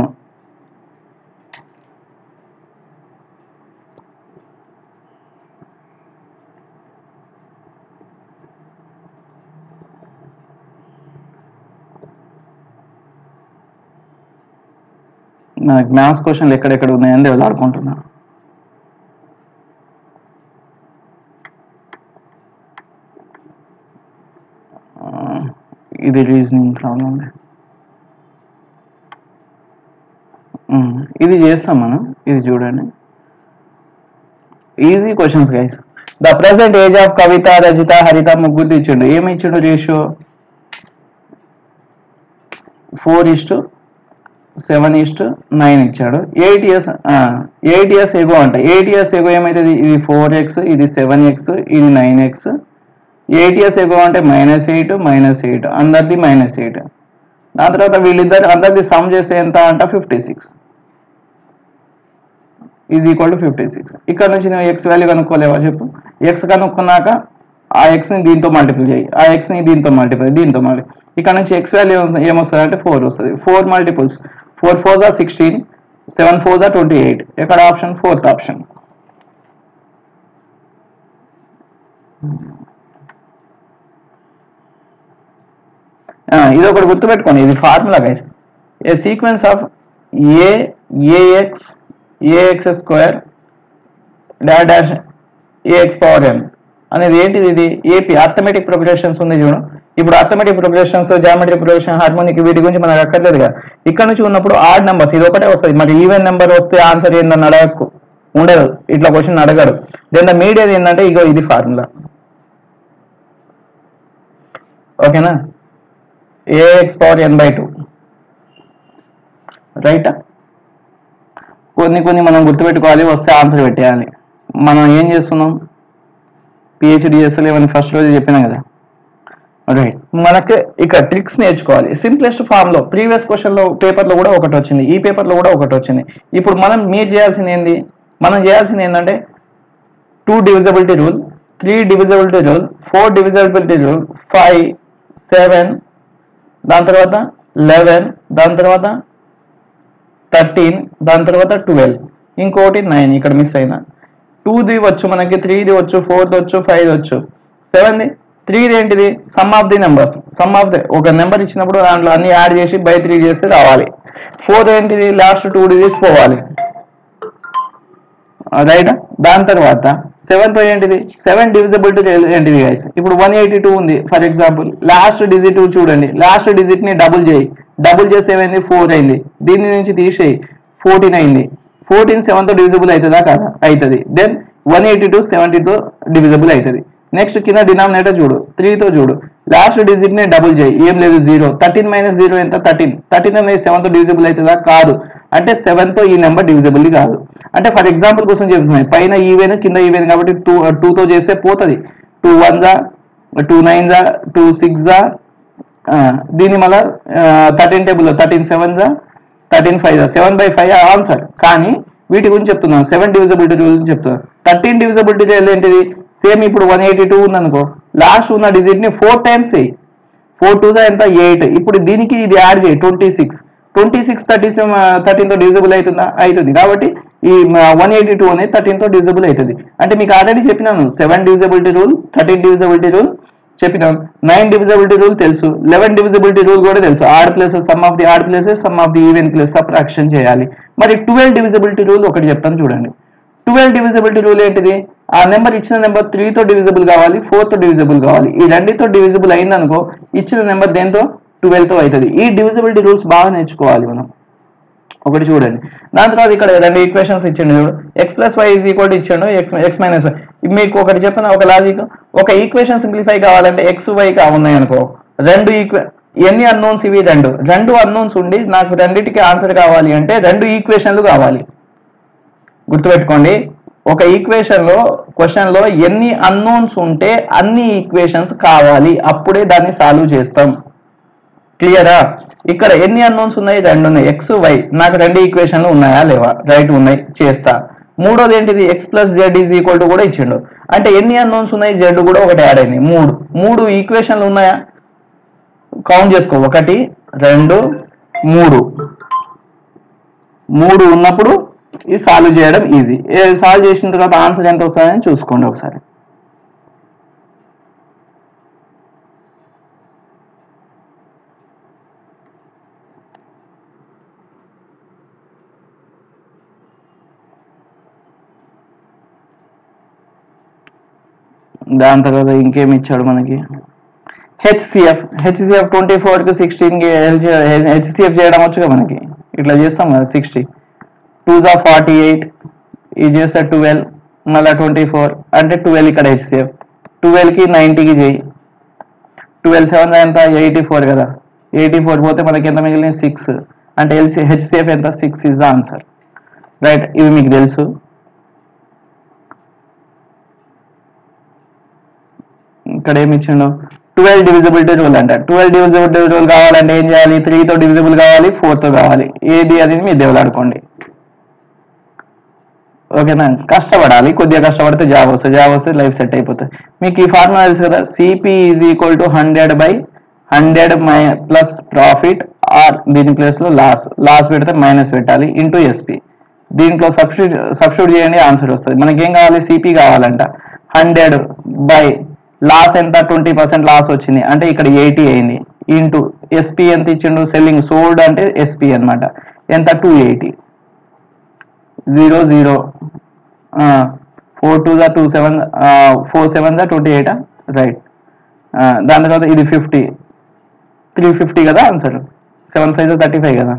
నాకు maths క్వశ్చన్లు ఎక్కడెక్కడ ఉన్నాయని వెళ్ళాడుకుంటున్నా ఆ, ఇది రీజనింగ్ ప్రాబ్లం ఇది చేస్తాం మనం ఇది చూడండి easy questions guys the present age of Kavitha Rajitha Haritha ముగ్గురు ఇచ్చిండు ఏమి ఇచ్చిండు ratio four is to seven is to nine ఇచ్చాడు eight years eight years ago అంట ఎయిట్ ఇయర్స్ ఎగో ఏమైతుంది ఇది ఫోర్ ఎక్స్ ఇది సెవెన్ ఎక్స్ ఇది nine x eight years ago అంటే మైనస్ ఎయిట్ మైనస్ ఎయిట్ అందరిది మైనస్ ఎయిట్ దాని తర్వాత వీళ్ళిద్దరు అందరిది సమ్ చేస్తే ఎంత అంట fifty six is equal to fifty six ఇక్కడ నుంచి నువ్వు ఎక్స్ వాల్యూ కనుక్కోలేవా చెప్పు ఎక్స్ కనుక్కున్నాక ఆ ఎక్స్ని దీంతో మల్టిపుల్ చేయి ఆ ఎక్స్ని దీంతో మల్టిపుల్ దీంతో మల్టిపుల్ ఇక్కడ నుంచి ఎక్స్ వాల్యూ ఏమొస్తుంది అంటే ఫోర్ వస్తుంది ఫోర్ మల్టిపుల్స్ ఫోర్ ఫోర్ జా సిక్స్టీన్ సెవెన్ ఫోర్ జా ట్వంటీ ఎయిట్ ఎక్కడ ఆప్షన్ ఫోర్త్ ఆప్షన్ ఇది ఒకటి గుర్తుపెట్టుకోండి ఇది formula guys a sequence of a a x a x square dash dash a x power n అనేది ఏంటిది ఇది ఏపీ అర్థమెటిక్ ప్రోగ్రెషన్స్ ఉంది చూడు ఇప్పుడు arithmetic progressions geometric progression harmonic వీటి గురించి మనకు అక్కర్లేదు కదా ఇక్కడ నుంచి ఉన్నప్పుడు ఆడ్ నెంబర్స్ ఇది ఒకటే వస్తుంది మరి ఈవెన్ నెంబర్ వస్తే ఆన్సర్ ఏందని అడగకు ఉండదు ఇట్లా క్వశ్చన్ అడగరు దెన్ ద మీడియా ఏంటంటే ఇగో ఇది ఫార్ములా ఓకేనా a x power n by two రైటా కొన్ని కొన్ని మనం గుర్తుపెట్టుకోవాలి వస్తే ఆన్సర్ పెట్టేయాలి మనం ఏం చేస్తున్నాం పిహెచ్డి చేస్తలేమని ఫస్ట్ రోజు చెప్పినాం కదా రైట్ మనకి ఇక ట్రిక్స్ నేర్చుకోవాలి సింప్లెస్ట్ ఫామ్ లో ప్రీవియస్ క్వశ్చన్ లో పేపర్ లో కూడా ఒకటి వచ్చింది ఈ పేపర్ లో కూడా ఒకటి వచ్చింది ఇప్పుడు మనం మీరు చేయాల్సింది ఏంది మనం చేయాల్సింది ఏంటంటే two divisibility rule three divisibility rule four divisibility rule five seven దాని తర్వాత లెవెన్ దాని తర్వాత థర్టీన్ దాని తర్వాత ట్వెల్వ్ ఇంకోటి నైన్ ఇక్కడ మిస్ అయినా టూది వచ్చు మనకి త్రీది వచ్చు ఫోర్త్ వచ్చు ఫైవ్ వచ్చు సెవెన్ది త్రీది ఏంటిది sum of the numbers sum of the ఒక నెంబర్ ఇచ్చినప్పుడు దాంట్లో అన్ని యాడ్ చేసి బై త్రీ చేస్తే రావాలి ఫోర్త్ ఏంటిది లాస్ట్ టూ డిజిట్స్ పోవాలి రైట్ దాని తర్వాత సెవెంత్ ఏంటిది సెవెన్ డివిజిబిలిటీ ఏంటిది గైస్ ఇప్పుడు వన్ ఎయిటీ టూ ఉంది ఫర్ ఎగ్జాంపుల్ లాస్ట్ డిజిట్ చూడండి లాస్ట్ డిజిట్ ని డబుల్ చేయి డబుల్ చేస్తే ఏమైంది ఫోర్ అయింది దీని నుంచి తీసేయి ఫోర్టీన్ అయింది ఫోర్టీన్ సెవెన్ తో డివిజిబుల్ అవుతుందా కాదా అవుతుంది దెన్ వన్ ఎయిటీ టూ సెవెంటీతో డివిజిబుల్ అవుతుంది నెక్స్ట్ కింద డినామినేటర్ చూడు త్రీతో చూడు లాస్ట్ డిజిట్ ని డబుల్ చేయి ఏం లేదు జీరో థర్టీన్ మైనస్ జీరో ఎంత థర్టీన్ థర్టీన్ అనేది సెవెన్ తో డివిజిబుల్ అవుతుందా కాదు అంటే సెవెన్ తో ఈ నెంబర్ డివిజిబుల్ కాదు అంటే ఫర్ ఎగ్జాంపుల్ కోసం చెప్తున్నాయి పైన ఈవెన్ కింద ఈవెన్ కాబట్టి టూ టూతో చేస్తే పోతుంది టూ వన్ జా టూ నైన్ జా టూ సిక్స్ జా దీని మళ్ళా థర్టీన్ టేబుల్ థర్టీన్ సెవెన్ జా థర్టీన్ ఫైవ్ జా సెవెన్ బై ఫైవ్ ఆన్సర్ కానీ వీటి గురించి చెప్తున్నాను సెవెన్ డివిజిబిలిటీ రూల్ గురించి చెప్తున్నాను థర్టీన్ డివిజిబిలిటీ ఏంటిది సేమ్ ఇప్పుడు వన్ ఎయిటీ టూ ఉందనుకో లాస్ట్ ఉన్న డిజిట్ ని ఫోర్ టైమ్స్ వేయి ఫోర్ టూ ఎంత ఎయిట్ ఇప్పుడు దీనికి ఇది యాడ్ చేయి twenty six twenty six thirty seven థర్టీన్తో డివిజిబుల్ అవుతుందా అవుతుంది కాబట్టి ఈ వన్ ఎయిటీ టూ అనేది థర్టీన్తో డివిజిబుల్ అవుతుంది అంటే మీకు ఆల్రెడీ చెప్పినాను seven divisibility rule thirteen divisibility rule చెప్పినాం నైన్ డివిజిబిలిటీ రూల్ తెలుసు లెవెన్ డివిజిబిలిటీ రూల్ కూడా తెలుసు odd places sum of the odd places sum of the even place subtraction చేయాలి మరి ట్వెల్వ్ డివిజిబిలిటీ రూల్ ఒకటి చెప్తాను చూడండి ట్వెల్వ్ డివిజిబిలిటీ రూల్ ఏంటిది ఆ నెంబర్ ఇచ్చిన నెంబర్ త్రీతో డివిజిబుల్ కావాలి ఫోర్ తో డివిజిబుల్ కావాలి ఈ రెండితో డివిజిబుల్ అయిందనుకో ఇచ్చిన నెంబర్ దేంతో ట్వెల్వ్ తో అవుతుంది ఈ డివిజిబిలిటీ రూల్స్ బాగా నేర్చుకోవాలి మనం ఒకటి చూడండి దాని తర్వాత ఇక్కడ రెండు ఈక్వేషన్స్ ఇచ్చిండు చూడు x plus y is equal ఇచ్చాడు ఎక్స్ ఎక్స్ మైనస్ వై మీకు ఒకటి చెప్పిన ఒక లాజిక్ ఒక ఈక్వేషన్ సింప్లిఫై కావాలంటే ఎక్స్ వై ఉన్నాయి అనుకో రెండు ఈక్వే ఎన్ని అన్నోన్స్ ఇవి రెండు రెండు అన్నోన్స్ ఉండి నాకు రెండింటికి ఆన్సర్ కావాలి అంటే రెండు ఈక్వేషన్లు కావాలి గుర్తుపెట్టుకోండి ఒక ఈక్వేషన్ లో క్వశ్చన్ లో ఎన్ని అన్నోన్స్ ఉంటే అన్ని ఈక్వేషన్స్ కావాలి అప్పుడే దాన్ని సాల్వ్ చేస్తాం క్లియరా ఇక్కడ ఎన్ని అన్నోన్స్ ఉన్నాయి రెండు ఉన్నాయి ఎక్స్ వై నాకు రెండు ఈక్వేషన్లు ఉన్నాయా లేవా రైట్ ఉన్నాయి చేస్తా మూడోది ఏంటిది x plus z is equal to కూడా ఇచ్చిండు అంటే ఎన్ని అన్నోన్స్ ఉన్నాయి జెడ్ కూడా ఒకటి యాడ్ అయింది మూడు మూడు ఈక్వేషన్లు ఉన్నాయా కౌంట్ చేసుకో ఒకటి రెండు మూడు మూడు ఉన్నప్పుడు ఇది సాల్వ్ చేయడం ఈజీ సాల్వ్ చేసిన తర్వాత ఆన్సర్ ఎంత వస్తుందని చూసుకోండి ఒకసారి దాని తర్వాత ఇంకేం ఇచ్చాడు మనకి హెచ్సిఎఫ్ హెచ్సిఎఫ్ ట్వంటీ ఫోర్ కి సిక్స్టీన్ కి హెచ్సిఎఫ్ చేయడం వచ్చుగా మనకి ఇట్లా చేస్తాం కదా సిక్స్టీ టూ జా ఫార్టీ ఎయిట్ ఇది చేస్తే ట్వెల్వ్ మళ్ళీ ట్వంటీ ఫోర్ అంటే ట్వెల్వ్ ఇక్కడ హెచ్సిఎఫ్ ట్వెల్వ్కి నైంటీకి చేయి ట్వెల్వ్ సెవెన్ ఎంత ఎయిటీ ఫోర్ కదా ఎయిటీ ఫోర్ పోతే మనకి ఎంత మిగిలింది సిక్స్ అంటే ఎల్సి హెచ్సిఎఫ్ ఎంత six is the answer right ఇవి మీకు తెలుసు ఇక్కడ ఏమి ఇచ్చిండు ట్వెల్వ్ డివిజిబిలిటీ రూల్ అంట ట్వెల్వ్ డివిజిబిలిటీ రూల్ కావాలంటే ఏం చేయాలి త్రీతో డివిజిబుల్ కావాలి ఫోర్తో కావాలి ఏది అనేది మీరు దేవులాడుకోండి ఓకేనా కష్టపడాలి కొద్దిగా కష్టపడితే జాబ్ వస్తుంది జాబ్ వస్తే లైఫ్ సెట్ అయిపోతుంది మీకు ఈ ఫార్ములా తెలుసు కదా CP is equal to hundred by hundred మై ప్లస్ ప్రాఫిట్ ఆర్ దీని ప్లేస్ లో లాస్ లాస్ పెడితే మైనస్ పెట్టాలి ఇంటూ ఎస్పి దీంట్లో సబ్స్టిట్యూట్ సబ్స్టిట్యూట్ చేయండి ఆన్సర్ వస్తుంది మనకి ఏం కావాలి సిపి కావాలంట హండ్రెడ్ బై లాస్ ఎంత ట్వంటీ పర్సెంట్ లాస్ వచ్చింది అంటే ఇక్కడ ఎయిటీ అయింది ఇంటూ ఎస్పి ఎంత ఇచ్చిండు సెల్లింగ్ సోల్డ్ అంటే ఎస్పి అన్నమాట ఎంత two eighty zero zero four two దా టూ సెవెన్ ఫోర్ సెవెన్ దా ట్వంటీ ఎయిటా రైట్ దాని తర్వాత ఇది ఫిఫ్టీ త్రీ ఫిఫ్టీ కదా answer seven five thirty five కదా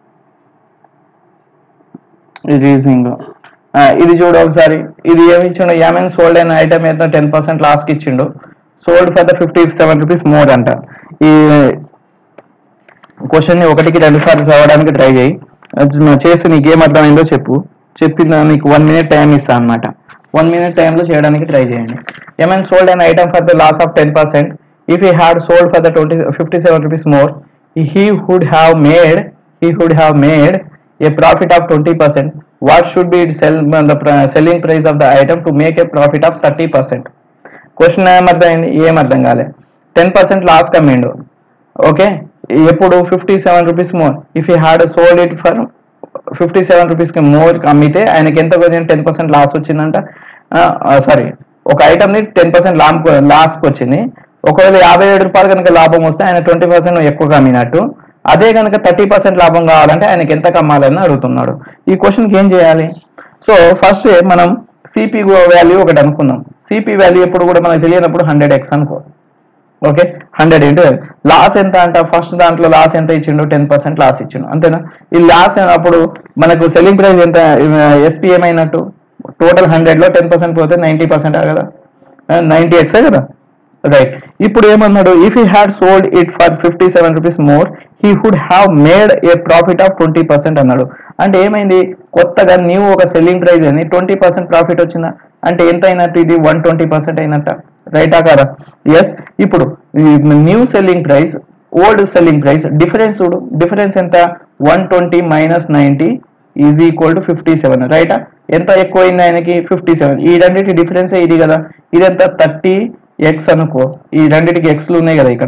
ఇది రీజనింగ్ ఇది చూడు ఒకసారి ఇది ఏమి ఇచ్చిండు యామెన్ సోల్డ్ అయిన ఐటమ్ అయితే టెన్ పర్సెంట్ లాస్కి ఇచ్చిండు sold for the fifty seven rupees more అంట ఈ క్వశ్చన్ ని ఒకటికి రెండు సార్లు చదవడానికి ట్రై చేయి అది నువ్వు చేసి నీకు ఏం అర్థమైందో చెప్పు చెప్పిన నీకు వన్ మినిట్ టైం ఇస్తా అనమాట వన్ మినిట్ టైంలో చేయడానికి ట్రై చేయండి ఏమైనా సోల్డ్ అయిన item for the loss of ten percent if he had sold for the twenty fifty seven rupees more he would have made he would have made a profit of 20%, what should be its sell, the pr- selling price of the item to make a profit of 30%? Question ఏమర్థమైంది ఏం అర్థం కాలే ten percent loss కమ్మిండు okay ఎప్పుడు fifty seven rupees more if you had sold it for fifty seven రూపీస్కి more అమ్మితే ఆయనకి ఎంత కొంచెం టెన్ పర్సెంట్ లాస్ వచ్చిందంట సారీ ఒక ఐటమ్ని టెన్ పర్సెంట్ లాభ లాస్కి వచ్చింది ఒకవేళ యాభై ఏడు రూపాయలు కనుక లాభం వస్తే ఆయన ట్వంటీ పర్సెంట్ ఎక్కువగా అమ్మినట్టు అదే కనుక థర్టీ పర్సెంట్ లాభం కావాలంటే ఆయనకి ఎంత కమ్మాలని అడుగుతున్నాడు ఈ క్వశ్చన్కి ఏం చేయాలి సో ఫస్ట్ మనం సిపి వాల్యూ ఒకటి అనుకుందాం సిపి వాల్యూ ఎప్పుడు కూడా మనకు తెలియనప్పుడు హండ్రెడ్ ఎక్స్ అనుకో ఓకే హండ్రెడ్ ఇంటూ లాస్ ఎంత అంట ఫస్ట్ దాంట్లో లాస్ ఎంత ఇచ్చిండు టెన్ పర్సెంట్ లాస్ ఇచ్చిండు అంతేనా ఈ లాస్ అప్పుడు మనకు సెల్లింగ్ ప్రైస్ ఎంత ఎస్పీ ఏమైనట్టు టోటల్ హండ్రెడ్ లో టెన్ పర్సెంట్ పోతే నైన్టీ పర్సెంట్ కదా నైన్టీ ఎక్సే కదా రైట్ ఇప్పుడు ఏమన్నాడు if he had sold it for fifty seven rupees more he would have made a profit of twenty percent అన్నాడు అంటే ఏమైంది కొత్తగా న్యూ ఒక సెల్లింగ్ ప్రైస్ అని ట్వంటీ పర్సెంట్ ప్రాఫిట్ వచ్చిందా అంటే ఎంత అయినట్టు ఇది వన్ ట్వంటీ పర్సెంట్ అయినట్ట రైటా కాదా ఎస్ ఇప్పుడు new selling price old selling price difference చూడు డిఫరెన్స్ ఎంత one twenty minus ninety is equal to fifty seven రైటా ఎంత ఎక్కువైంది ఆయనకి ఫిఫ్టీ సెవెన్ ఈ రెండింటి డిఫరెన్సే ఇది కదా ఇదంతా థర్టీ ఎక్స్ అనుకో ఈ రెండింటికి ఎక్స్లు ఉన్నాయి కదా ఇక్కడ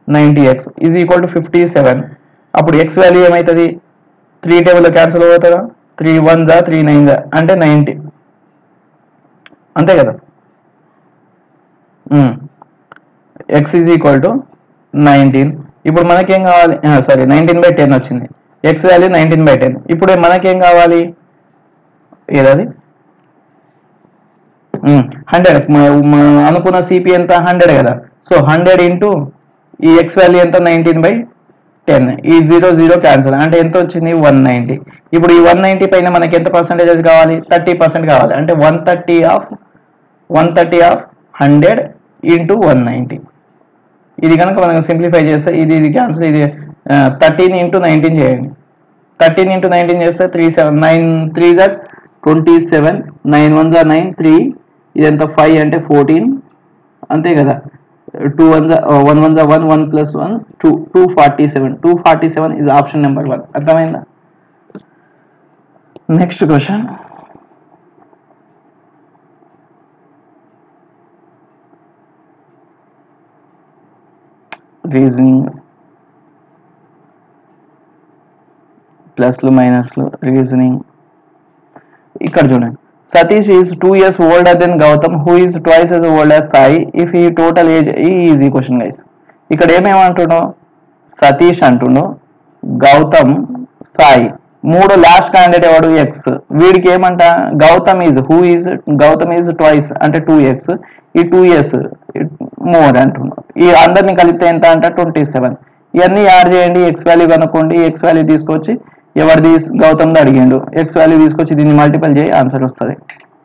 ninety x is equal to fifty seven అప్పుడు ఎక్స్ వాల్యూ ఏమవుతుంది త్రీ టేబుల్లో క్యాన్సిల్ అవుతుందా త్రీ వన్ జా త్రీ నైన్ జా అంటే నైంటీ అంతే కదా x is equal to nineteen ఇప్పుడు మనకేం కావాలి సారీ నైన్టీన్ బై టెన్ వచ్చింది x value nineteen by ten ఇప్పుడు మనకేం కావాలి ఏదది హండ్రెడ్ అనుకున్న సిపి ఎంత హండ్రెడ్ కదా సో హండ్రెడ్ ఇంటూ ఈ ఎక్స్ వాల్యూ ఎంత నైన్టీన్ బై టెన్ ఈ జీరో జీరో క్యాన్సల్ అంటే ఎంత వచ్చింది వన్ నైంటీ ఇప్పుడు ఈ వన్ నైంటీ పైన మనకి ఎంత పర్సెంటేజ్ కావాలి థర్టీ పర్సెంట్ కావాలి అంటే one thirty of one thirty of hundred into one ninety ఇది కనుక మనం సింప్లిఫై చేస్తే ఇది ఇది క్యాన్సిల్ ఇది థర్టీన్ ఇంటూ నైన్టీన్ చేయండి థర్టీన్ ఇంటూ నైన్టీన్ చేస్తే త్రీ సెవెన్ నైన్ త్రీ జా ట్వంటీ సెవెన్ నైన్ వన్ జా నైన్ త్రీ ఇదంతా ఫైవ్ అంటే ఫోర్టీన్ అంతే కదా టూ వన్ జా వన్ వన్ జా one one plus one two two forty seven two forty seven is option number one అర్థమైందా next question reasoning ప్లస్లు మైనస్లు రీజనింగ్ ఇక్కడ చూడండి Satish is two years older than Gautam who is twice as old as Sai if ఈ total age ఈ easy question guys ఇక్కడ ఏమేమంటున్నావు సతీష్ అంటుండు గౌతమ్ సాయి మూడు లాస్ట్ క్యాండిడేట్ ఎవడు ఎక్స్ వీడికి ఏమంట Gautam is who is Gautam is twice అంటే టూ ఎక్స్ ఈ టూ ఇయర్స్ మోర్ అంటున్నాడు ఈ అందరిని కలిపితే ఎంత అంటే ట్వంటీ సెవెన్ ఇవన్నీ యాడ్ చేయండి ఎక్స్ వాల్యూ కనుక్కోండి ఎక్స్ వాల్యూ తీసుకొచ్చి ఎవరిది గౌతమ్ది అడిగిండు ఎక్స్ వాల్యూ తీసుకొచ్చి దీన్ని మల్టిపల్ చేయి ఆన్సర్ వస్తుంది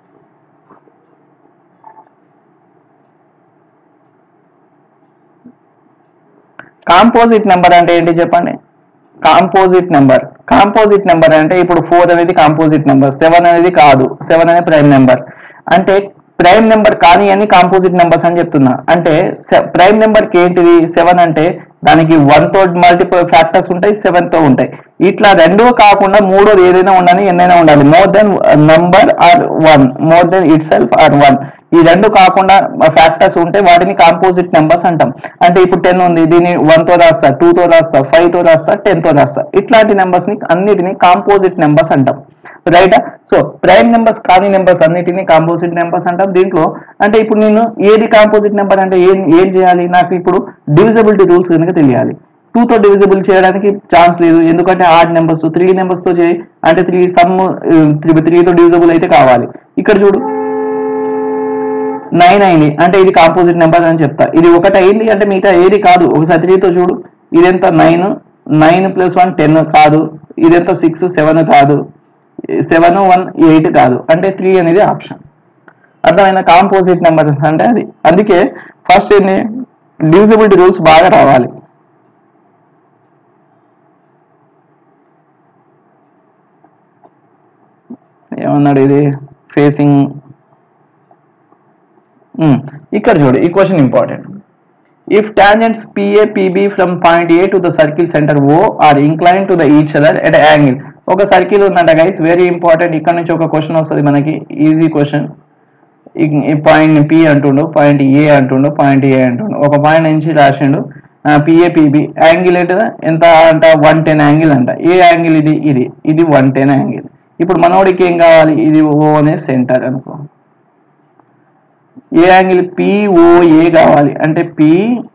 కాంపోజిట్ నెంబర్ అంటే ఏంటి చెప్పండి కాంపోజిట్ నెంబర్ కాంపోజిట్ నెంబర్ అంటే ఇప్పుడు ఫోర్ అనేది కాంపోజిట్ నెంబర్ సెవెన్ అనేది కాదు సెవెన్ అనేది ప్రైమ్ నెంబర్ అంటే ప్రైమ్ నెంబర్ కానీ అని కాంపోజిట్ నెంబర్స్ అని చెప్తున్నా అంటే ప్రైమ్ నెంబర్ కి ఏంటిది సెవెన్ అంటే దానికి వన్ తో మల్టిపుల్ ఫ్యాక్టర్స్ ఉంటాయి సెవెన్ తో ఉంటాయి ఇట్లా రెండో కాకుండా మూడోది ఏదైనా ఉండని ఎన్నైనా ఉండాలి more than number or one more than itself or one ఈ రెండు కాకుండా ఫ్యాక్టర్స్ ఉంటే వాటిని కాంపోజిట్ నెంబర్స్ అంటాం అంటే ఇప్పుడు టెన్ ఉంది దీన్ని వన్ తో రాస్తా టూ తో రాస్తా ఫైవ్ తో రాస్తా టెన్ తో రాస్తా ఇట్లాంటి నెంబర్స్ ని అన్నిటిని కాంపోజిట్ నెంబర్స్ అంటాం రైట్ సో ప్రైమ్ నెంబర్స్ కాని నెంబర్స్ అన్నిటిని కాంపోజిట్ నెంబర్స్ అంటాం దీంట్లో అంటే ఇప్పుడు నేను ఏది కాంపోజిట్ నెంబర్ అంటే ఏం ఏం చేయాలి నాకు ఇప్పుడు డివిజిబిలిటీ రూల్స్ కనుక తెలియాలి టూ తో డివిజిబుల్ చేయడానికి ఛాన్స్ లేదు ఎందుకంటే ఆడ్ నెంబర్స్ త్రీ నెంబర్స్ తో చేయి అంటే త్రీ సమ్ త్రీ త్రీతో డివిజిబుల్ అయితే కావాలి ఇక్కడ చూడు నైన్ అయింది అంటే ఇది కాంపోజిట్ నెంబర్ అని చెప్తా ఇది ఒకటి అయింది అంటే మిగతా ఏది కాదు ఒకసారి త్రీతో చూడు ఇదెంత nine nine plus one ten కాదు ఇదెంత సిక్స్ సెవెన్ కాదు సెవెన్ వన్ ఎయిట్ కాదు అంటే త్రీ అనేది ఆప్షన్ అర్థమైన కాంపోజిట్ నెంబర్స్ అంటే అది అందుకే ఫస్ట్ ఏంటి డివిజిబిలిటీ రూల్స్ బాగా రావాలి ఏమన్నాడు ఇది ఫేసింగ్ ఇక్కడ చూడు ఈ question important if tangents PA PB from point A to the circle centre O are incline to the each other at angle ఒక సర్కిల్ ఉందంట గైస్ వెరీ ఇంపార్టెంట్ ఇక్కడ నుంచి ఒక క్వశ్చన్ వస్తుంది మనకి ఈజీ క్వశ్చన్ ఈ పాయింట్ పి అంటుండు point A అంటుండు పాయింట్ ఏ అంటుండు ఒక పాయింట్ నుంచి రాసిండు పిఏ పిబి యాంగిల్ ఎంత అంట వన్ టెన్ యాంగిల్ అంట ఏ యాంగిల్ ఇది ఇది ఇది వన్ టెన్ యాంగిల్ ఇప్పుడు మనోడికి ఏం కావాలి ఇది ఓ అనే సెంటర్ అనుకో ఏ యాంగిల్ పిఓఏ కావాలి అంటే పి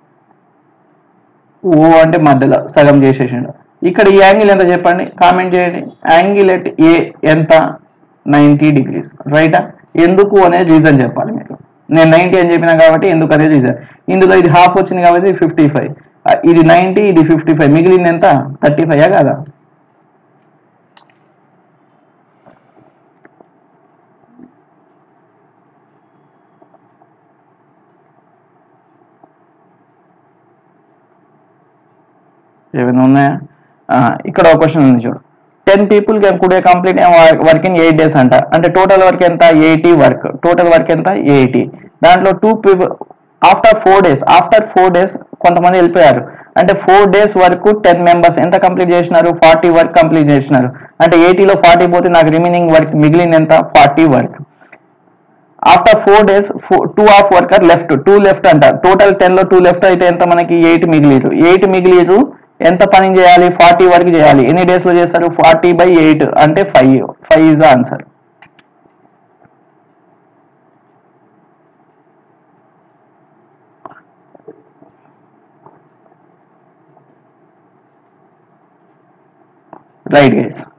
ఓ అంటే మధ్యలో సగం చేసేసిండు ఇక్కడ ఈ యాంగిల్ ఎంత చెప్పండి కామెంట్ చేయండి యాంగిల్ ఎట్ ఏ ఎంత నైంటీ డిగ్రీస్ రైటా ఎందుకు అనేది రీజన్ చెప్పాలి మీరు నేను నైంటీ అని చెప్పినా కాబట్టి ఎందుకు అనేది రీజన్ ఇందులో ఇది హాఫ్ వచ్చింది కాబట్టి ఫిఫ్టీ ఫైవ్ ఇది నైంటీ ఇది ఫిఫ్టీ ఫైవ్ మిగిలింది ఎంత థర్టీ ఫైవ్ కదా ఏమైనా ఉన్నాయా ఆ, ఇక్కడ ఒక క్వశ్చన్ ఉంది చూడు ten people could complete work in eight days అంట అంటే టోటల్ వర్క్ ఎంత ఎయిటీ వర్క్ టోటల్ వర్క్ ఎంత ఎయిటీ దాంట్లో two people after four days after four days కొంతమంది వెళ్ళిపోయారు అంటే ఫోర్ డేస్ వరకు టెన్ మెంబర్స్ ఎంత కంప్లీట్ చేసినారు ఫార్టీ వర్క్ కంప్లీట్ చేసినారు అంటే ఎయిటీలో ఫార్టీ పోతే నాకు రిమైనింగ్ వర్క్ మిగిలిన ఎంత forty work after four days two of worker left two left అంట టోటల్ టెన్ లో టూ లెఫ్ట్ అయితే ఎంత మనకి ఎయిట్ మిగిలిరు ఎయిట్ మిగిలిరు ఎంత పని చేయాలి ఫార్టీ వరకు చేయాలి ఎన్ని డేస్ లో చేస్తారు ఫార్టీ బై ఎయిట్ అంటే five five is the answer right guys